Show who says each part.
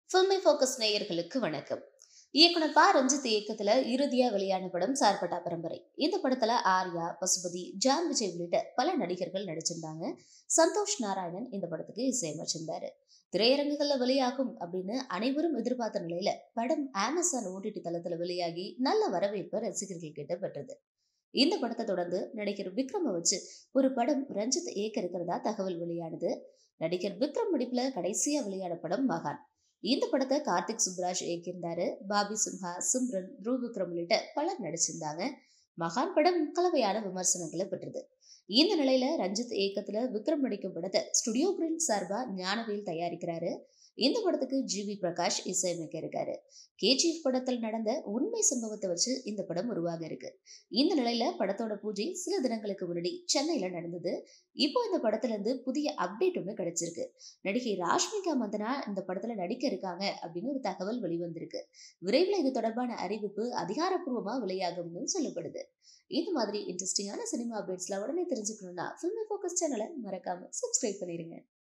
Speaker 1: filmi focus நேயர்களுக்கு வணக்கம் இயக்குனர் ப ரஞ்சித் இயக்கத்துல இறுதியா வெளியான படம் சார்பட்டா பரம்பரை இந்த படத்துல ஆர்யா பசுபதி ஜான் விஜய் உள்ளிட்ட பல நடிகர்கள் நடிச்சிருந்தாங்க சந்தோஷ் நாராயணன் இந்த படத்துக்கு இசையமைச்சிருந்தாரு திரையரங்குகள்ல வெளியாகும் அப்படின்னு அனைவரும் எதிர்பார்த்த நிலையில படம் அமேசான் ஓடிடி தளத்துல வெளியாகி நல்ல வரவேற்பை ரசிகர்கள் கிட்ட பெற்றது இந்த படத்தை தொடர்ந்து நடிகர் விக்ரம வச்சு ஒரு படம் ரஞ்சித் இயக்க இருக்கிறதா தகவல் வெளியானது நடிகர் விக்ரம் நடிப்புல கடைசியா வெளியான படம் மகான் இந்த படத்தை கார்த்திக் சுப்ராஜ் இயக்கியிருந்தாரு பாபி சிம்ஹா சிம்ரன் த்ரூ விக்ரம் உள்ளிட்ட பலர் நடிச்சிருந்தாங்க மகான் படம் கலவையான விமர்சனங்களை பெற்றது இந்த நிலையில ரஞ்சித் இயக்கத்துல விக்ரம் நடிக்கும் படத்தை ஸ்டுடியோ பிரிண்ட் சார்பா ஞானவேல் தயாரிக்கிறாரு இந்த படத்துக்கு ஜி வி பிரகாஷ் இசையமைக்க இருக்காரு கேஜிஎஃப் படத்தில் நடந்த உண்மை சம்பவத்தை வச்சு இந்த படம் உருவாக இருக்கு இந்த நிலையில படத்தோட பூஜை சில தினங்களுக்கு முன்னாடி சென்னையில நடந்தது இப்போ இந்த படத்துல இருந்து புதிய அப்டேட் ஒன்று கிடைச்சிருக்கு நடிகை ராஷ்மிகா மந்தனா இந்த படத்துல நடிக்க இருக்காங்க அப்படின்னு ஒரு தகவல் வெளிவந்திருக்கு விரைவில் இது தொடர்பான அறிவிப்பு அதிகாரப்பூர்வமா வெளியாகும்னு சொல்லப்படுது இந்த மாதிரி இன்ட்ரெஸ்டிங்கான சினிமா அப்டேட்ஸ்ல உடனே தெரிஞ்சுக்கணும்னா ஃபில்மி ஃபோக்கஸ் சேனலை மறக்காம சப்ஸ்கிரைப் பண்ணிருங்க